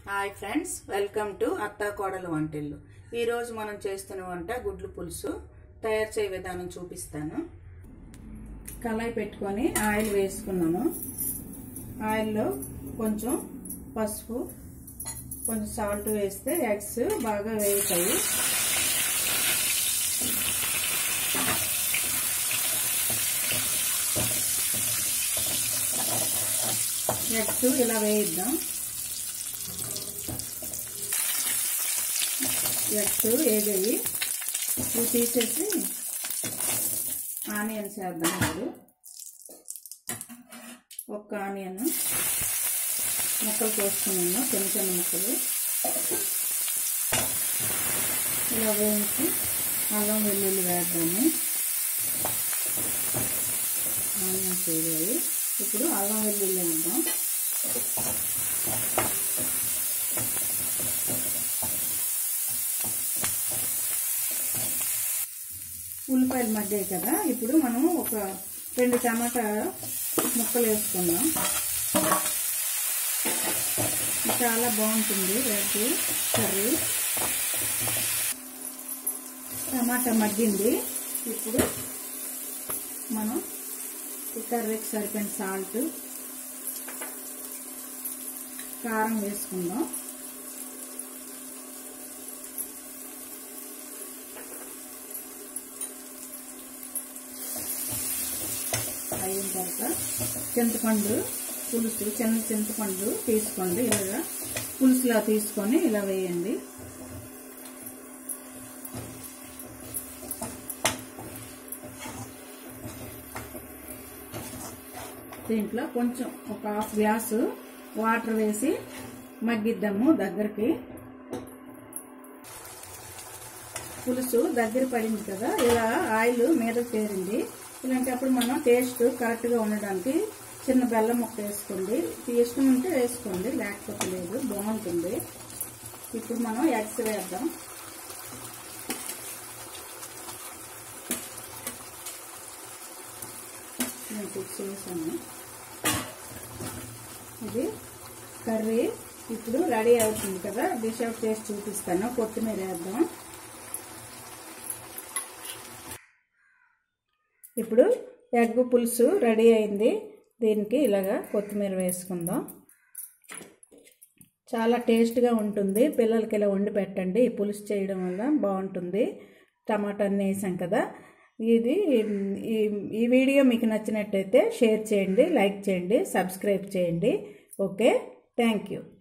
hi friends welcome to అత్తా కోడల వంటిల్లు ఈరోజు మనం చేస్తున్న వంట గుడ్లు పులుసు తయారు చేయ విధానం చూపిస్తాను కళాయి పెట్టుకొని ఆయిల్ వేసుకున్నాను ఆయిల్లో కొంచెం పసుపు కొంచెం సాల్ట్ వేస్తే ఎగ్స్ బాగా వేగుతాయి ఎగ్స్ ఇలా వేయిద్దాం ఎగ్స్ వేగాయి ఇవి తీసేసి ఆనియన్స్ వేద్దాం ఇప్పుడు ఒక్క ఆనియన్ ముక్కలు కోసుకున్నాను చిన్న చిన్న ముక్కలు ఇలా వేయించి అల్లం వెల్లుల్లి వేద్దాము ఆనియన్స్ వేయాలి ఇప్పుడు అల్లం వెల్లుల్లి వేద్దాం ఉల్లిపాయలు మగ్గాయి కదా ఇప్పుడు మనం ఒక రెండు టమాటా ముక్కలు వేసుకుందాం చాలా బాగుంటుంది రేపు కర్రీ టమాటా మగ్గింది ఇప్పుడు మనం ఈ కర్రీకి సరిపోయిన సాల్ట్ కారం వేసుకుందాం అయిన తర్వాత చింతపండు పులుసు చిన్న చింతపండు తీసుకోండి ఇలాగా పులుసులా తీసుకొని ఇలా వేయండి దీంట్లో కొంచెం ఒక హాఫ్ గ్లాసు వాటర్ వేసి మగ్గిద్దాము దగ్గరికి పులుసు దగ్గర పడింది కదా ఇలా ఆయిల్ మీద తేరింది ఇలాంటప్పుడు మనం టేస్ట్ కరెక్ట్గా ఉండడానికి చిన్న బెల్లం ముక్క వేసుకోండి తీసుకుని ఉంటే వేసుకోండి లేకపోతే లేదు బాగుంటుంది ఇప్పుడు మనం ఎగ్స్ వేద్దాం నేను ఫిక్స్ చేశాను ఇది కర్రీ ఇప్పుడు రెడీ అవుతుంది కదా డిష్ అవుట్ చేసి చూపిస్తాను కొత్తిమీర వేద్దాం ఇప్పుడు ఎగ్ పులుసు రెడీ అయింది దీనికి ఇలాగా కొత్తిమీర వేసుకుందాం చాలా టేస్ట్గా ఉంటుంది పిల్లలకి ఇలా వండి పెట్టండి ఈ పులుసు చేయడం వల్ల బాగుంటుంది టమాటా అన్నీ వేసాం కదా ఇది ఈ ఈ వీడియో మీకు నచ్చినట్టయితే షేర్ చేయండి లైక్ చేయండి సబ్స్క్రైబ్ చేయండి ఓకే థ్యాంక్ యూ